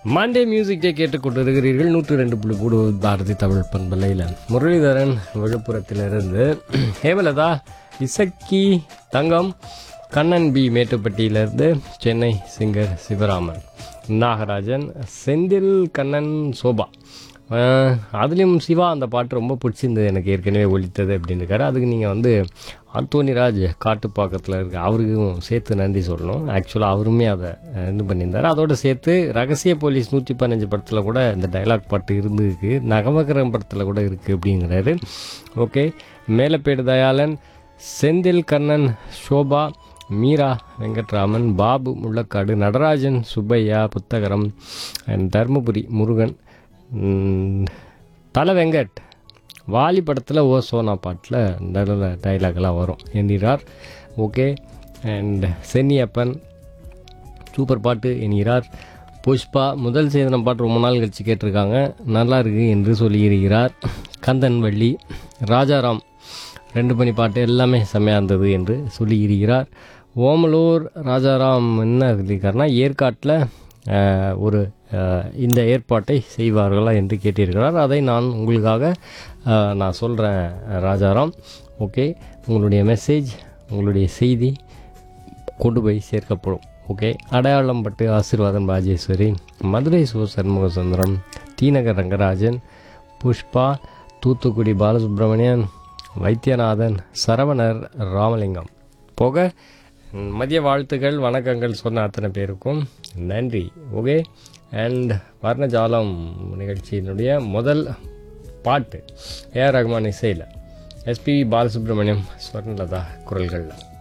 Monte மியூசிக்கை கேட்டுக்கொண்டிருக்கிறீர்கள் நூற்றி ரெண்டு புள்ளி மூணு பாரதி தமிழ் பண்பலையில் முரளிதரன் விழுப்புரத்திலிருந்து ஹேமலதா இசக்கி தங்கம் கண்ணன் பி மேட்டுப்பட்டியிலிருந்து சென்னை சிங்கர் சிவராமன் நாகராஜன் செந்தில் கண்ணன் சோபா அஹ், அதுலேயும் சிவா அந்த பாட்டு ரொம்ப பிடிச்சிருந்தது எனக்கு ஏற்கனவே ஒலித்தது அப்படின்னு இருக்காரு அதுக்கு நீங்கள் வந்து அந்தோனிராஜ் காட்டுப்பாக்கத்தில் இருக்க அவருக்கும் சேர்த்து நன்றி சொல்லணும் ஆக்சுவலாக அவருமே அதை அஹ், இது பண்ணியிருந்தார் அதோடு சேர்த்து ரகசிய போலீஸ் நூற்றி பதினஞ்சு படத்தில் கூட இந்த டைலாக் பாட்டு இருந்திருக்கு நகமகரம் படத்தில் கூட இருக்குது அப்படிங்கிறாரு ஓகே மேலப்பேடு தயாளன் செந்தில் கண்ணன் ஷோபா மீரா வெங்கட்ராமன் பாபு முள்ளக்காடு நடராஜன் சுப்பையா புத்தகரம் and தர்மபுரி முருகன் ம், தல வெங்கட் வாலி படத்தில் ஓ சோனா பாட்டில் நல்ல டைலாக்லாம் வரும் என்கிறார் ஓகே அண்ட் சென்னியப்பன் சூப்பர் பாட்டு என்கிறார் புஷ்பா முதல் சேதனம் பாட்டு ரொம்ப நாள் கழிச்சு கேட்டிருக்காங்க நல்லா இருக்கு என்று சொல்லியிருக்கிறார் கந்தன் வள்ளி ராஜாராம் ரெண்டு மணி பாட்டு எல்லாமே செம்மையாக இருந்தது என்று சொல்லியிருக்கிறார் ஓமலூர் ராஜாராம் என்ன சொல்லியிருக்காருன்னா ஏற்காட்டில் அஹ், ஒரு அஹ், இந்த ஏற்பாட்டை செய்வார்களா என்று கேட்டிருக்கிறார் அதை நான் உங்களுக்காக அஹ், நான் சொல்கிறேன் ராஜாராம் ஓகே உங்களுடைய மெசேஜ் உங்களுடைய செய்தி கொண்டு போய் சேர்க்கப்படும் ஓகே அடையாளம் பட்டு ஆசீர்வாதம் ராஜேஸ்வரி மதுரை சு சண்முக சுந்தரம் தீநகர் ரங்கராஜன் புஷ்பா தூத்துக்குடி பாலசுப்ரமணியன் வைத்தியநாதன் சரவணர் ராமலிங்கம் போக ம், மதிய வாழ்த்துக்கள் வணக்கங்கள் சொன்ன அத்தனை பேருக்கும் நன்றி ஓகே அண்ட் வர்ணஜாலம் நிகழ்ச்சியினுடைய முதல் பாட்டு ஏஆர் ரஹ்மான் இசையில் எஸ்பி பாலசுப்ரமணியம் ஸ்வர்ணலதா குரல்களில்